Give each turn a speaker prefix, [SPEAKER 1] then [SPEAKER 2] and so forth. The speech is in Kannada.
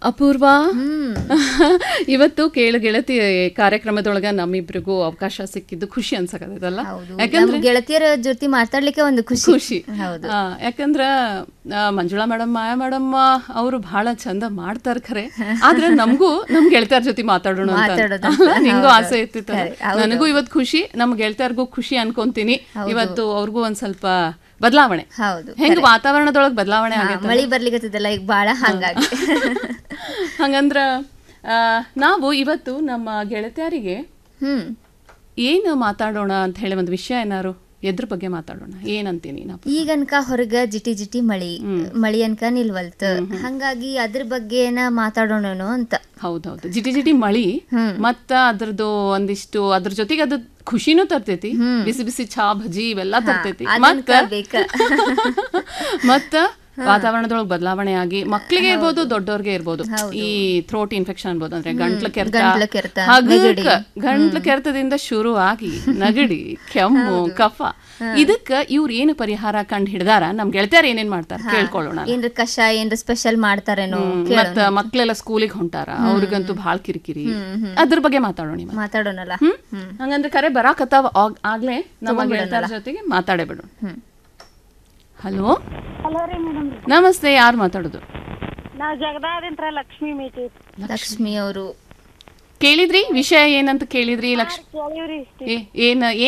[SPEAKER 1] ಅಪೂರ್ವ ಇವತ್ತು ಕೇಳು ಗೆಳತಿ ಕಾರ್ಯಕ್ರಮದೊಳಗ ನಮ್ಮಿಬ್ರಿಗೂ ಅವಕಾಶ ಸಿಕ್ಕಿದ್ದು ಖುಷಿ ಅನ್ಸಕತ್ತದಲ್ಲ
[SPEAKER 2] ಹೌದು
[SPEAKER 1] ಯಾಕಂದ್ರೆ
[SPEAKER 2] ನಮ್ ಗೆಳತಿಯರ ಜೊತೆ ಮಾತಾಡ್ಲಿಕ್ಕೆ ಒಂದು ಖುಷಿ
[SPEAKER 1] ಖುಷಿ
[SPEAKER 2] ಹೌದು
[SPEAKER 1] ಆ, ಯಾಕಂದ್ರ ಆ, ಮಂಜುಳಾ ಮೇಡಮ್ ಮಾಯಾ ಮೇಡಮ್ ಅವರು ಬಹಳ ಚಂದ ಮಾಡ್ತಾರ ಖರೆ ಆದ್ರೆ ನಮಗೂ ನಮ್ ಗೆಳತಿಯರ ಜೊತೆ ಮಾತಾಡೋಣ ಅಂತ
[SPEAKER 2] ಮಾತಾಡೋದು ಅಂತ.
[SPEAKER 1] ನಿಂಗೂ
[SPEAKER 2] ಹೌದು.
[SPEAKER 1] ಆಸೆ ಇರ್ತಿತ್ತ
[SPEAKER 2] ಖರೆ, ಹೌದು.
[SPEAKER 1] ನನಗೂ ಇವತ್ತು ಖುಷಿ ನಮ್ ಗೆಳತಿಯರ್ಗೂ ಖುಷಿ ಅನ್ಕೊಂತೀನಿ ಇವತ್ತು ಅವ್ರಿಗೂ ಒಂದ್ ಸ್ವಲ್ಪ ಬದಲಾವಣೆ
[SPEAKER 2] ಹೌದು
[SPEAKER 1] ಹೆಂಗ್ ವಾತಾವರಣದೊಳಗ್ ಬದಲಾವಣೆ
[SPEAKER 2] ಹಾ,
[SPEAKER 1] ಆಗೈತೆ
[SPEAKER 2] ಮಳಿ ಬರ್ಲಿಕ್ಕತ್ತದಲ್ಲ ಈಗ ಬಾಳ ಹಂಗಾಗಿ
[SPEAKER 1] ಹಂಗಂದ್ರ ಆ, ನಾವು ಇವತ್ತು ನಮ್ಮ ಗೆಳತಿಯರಿಗೆ
[SPEAKER 2] ಹ್ಮ್
[SPEAKER 1] ಏನು ಮಾತಾಡೋಣ ಅಂತ ಹೇಳಿ ಒಂದು ವಿಷಯ ಏನಾರು ಎದ್ರ ಬಗ್ಗೆ ಮಾತಾಡೋಣ ಏನಂತೀನಿ ನಾವು
[SPEAKER 2] ಈಗನ್ಕ ಹೊರಗ ಜಿಟಿ ಜಿಟಿ ಮಳಿ ಮಳಿ ಅನ್ಕ ನಿಲ್ವಲ್ತ ಹಂಗಾಗಿ ಅದ್ರ ಬಗ್ಗೆ ಏನ ಮಾತಾಡೋಣನು ಅಂತ
[SPEAKER 1] ಹೌದೌದು ಜಿಟಿ ಜಿಟಿ ಮಳಿ ಮತ್ತ ಅದ್ರದ್ದು ಒಂದಿಷ್ಟು ಅದ್ರ ಜೊತೆಗೆ ಅದು ಖುಷಿನೂ ತರ್ತೈತಿ ಬಿಸಿ ಬಿಸಿ ಚಾ ಭಜಿ ಇವೆಲ್ಲ ತರ್ತೈತಿ ಮತ್ತ
[SPEAKER 2] ಬೇಕ
[SPEAKER 1] ಮತ್ತ ವಾತಾವರಣದೊಳಗೆ ಬದಲಾವಣೆ ಆಗಿ ಮಕ್ಳಿಗೆ ಇರ್ಬೋದು ದೊಡ್ಡವ್ರಿಗೆ ಇರ್ಬೋದು ಈ ಥ್ರೋಟ್ ಇನ್ಫೆಕ್ಷನ್ ಅನ್ಬೋದು ಅಂದ್ರೆ ಗಂಟ್ಲ ಕೆರೆತ
[SPEAKER 2] ಗಂಟ್ಲ ಕೆರೆತ,
[SPEAKER 1] ಹಗರ್ಕ ಗಂಟ್ಲ ಕೆರೆತದಿಂದ ಶುರು ಆಗಿ ನಗಡಿ ಕೆಮ್ಮು ಕಫ ಇದಕ್ಕ ಇವ್ರು ಏನು ಪರಿಹಾರ ಕಂಡು ಹಿಡ್ದಾರ ನಮ್ ಗೆಳತಿಯರ್ ಏನೇನ್ ಮಾಡ್ತಾರ ಕೇಳ್ಕೊಳ್ಳೋಣ
[SPEAKER 2] ಏನ್ರ ಕಷಾಯ ಏನ್ರ ಸ್ಪೆಷಲ್ ಮಾಡ್ತಾರೇನೋ
[SPEAKER 1] ಮತ್ತ ಮಕ್ಳೆಲ್ಲ ಸ್ಕೂಲಿಗೆ ಹೊಂಟಾರ ಅವ್ರಿಗಂತೂ ಭಾಳ ಕಿರಿಕಿರಿ ಅದ್ರ ಬಗ್ಗೆ ಮಾತಾಡೋಣ ಇವತ್ತು.
[SPEAKER 2] ಮಾತಾಡೋಣಲ್ಲ
[SPEAKER 1] ಹ್ಮ್ ಹಂಗಂದ್ರೆ ಕರೆ ಬರಾಕತ್ತಾವ ಆಗ್- ಆಗ್ಲೇ ನಮ್ಮ ಗೆಳತಿಯರ ಜೊತೆಗೆ ಮಾತಾಡೇ ಬಿಡು ಹಲೋ
[SPEAKER 3] ಹಲೋ ರೀ ಮೇಡಮ್
[SPEAKER 1] ನಮಸ್ತೆ ಯಾರು ಮಾತಾಡೋದು
[SPEAKER 3] ನಾವು ಜಗದಾದಿಂತ್ರ ಲಕ್ಷ್ಮಿ ಮೀಟಿ
[SPEAKER 2] ಲಕ್ಷ್ಮಿ ಅವರು
[SPEAKER 1] ಕೇಳಿದ್ರಿ ವಿಷಯ ಏನಂತ ಕೇಳಿದ್ರಿ ಲಕ್ಷ್ಮಿ
[SPEAKER 3] ಕೇಳಿವ್ರಿ
[SPEAKER 1] ಏ- ಏನ್